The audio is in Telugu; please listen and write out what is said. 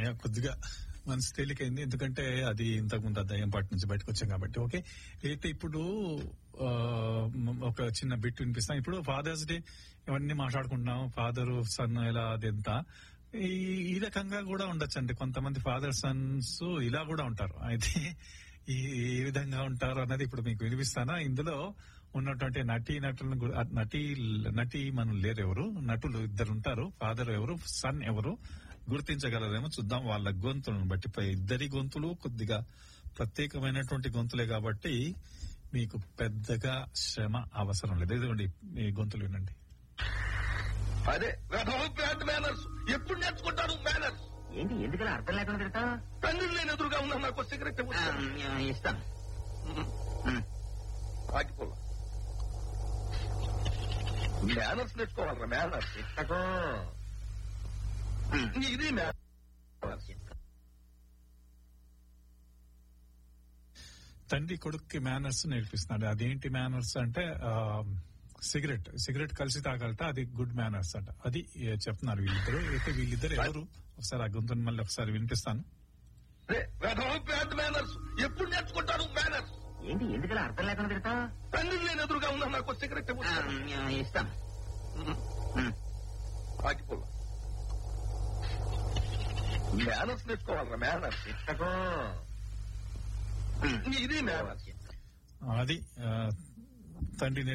అమ్మయ్య కొద్దిగా మనసు తేలికైంది ఎందుకంటే అది ఇంతకు ముందు దయ్యం పాటి నుంచి బయటకు వచ్చాం కాబట్టి ఓకే అయితే ఇప్పుడు ఆ, మ- ఒక చిన్న బిట్ వినిపిస్తాం ఇప్పుడు ఫాదర్స్ డే ఇవన్నీ మాట్లాడుకుంటున్నాం ఫాదర్ సన్ ఎలా అది ఎంత ఈ ఈ రకంగా కూడా ఉండొచ్చు అండి కొంతమంది ఫాదర్ సన్స్ ఇలా కూడా ఉంటారు అయితే ఈ ఏ విధంగా ఉంటారు అన్నది ఇప్పుడు మీకు వినిపిస్తానా ఇందులో ఉన్నటువంటి నటీ నటులను గు- ఆ నటీ నటీ మనం లేరు ఎవరు నటులు ఇద్దరు ఉంటారు ఫాదర్ ఎవరు సన్ ఎవరు గుర్తించగలరేమో చూద్దాం వాళ్ళ గొంతులను బట్టి పై ఇద్దరి గొంతులు కొద్దిగా ప్రత్యేకమైనటువంటి గొంతులే కాబట్టి మీకు పెద్దగా శ్రమ అవసరం లేదు ఇదిగోండి మీ గొంతులు వినండి అదే బ్యాడ్ మేనర్స్ ఎప్పుడు నేర్చుకుంటారు మేనర్స్ ఏంటి ఎందుకలా అర్థం లేకుండా తిడతా తండ్రి నేను ఎదురుగా ఉన్నా నాకు సిగరెట్ ఇస్తాను ఉమ్. ఆగిపోలా మేనర్స్ నేర్చుకోవాలరా మేనర్స్ ఇత్తకో ఉమ్. ఇది మేనర్స్ తండ్రి కొడుక్కి మేనర్స్ నేర్పిస్తున్నాడు అదేంటి మేనర్స్ అంటే ఆ, సిగరెట్ సిగరెట్ కలిసి తాగలట అది గుడ్ మేనర్స్ అంట అది ఏ, చెప్తున్నారు వీళ్ళిద్దరు అయితే వీళ్ళిద్దరు ఎవరు ఒకసారి ఆ గొంతుని మళ్ళీ ఒకసారి వినిపిస్తాను బ్యాడ్ మేనర్స్ ఎప్పుడు నేర్చుకుంటారు మేనర్స్ ఏంటి ఎందుకలా అర్థం లేకుండా తిడతా తండ్రి నేను ఎదురుగా ఉన్నా నాకు సిగరెట్ ఇస్తాను ఉమ్. ఆగిపోలా మేనర్స్ నేర్చుకోవాలరా మేనర్స్ ఇత్తకో ఉమ్. ఇది మేనర్స్ అది ఆ, తండ్రి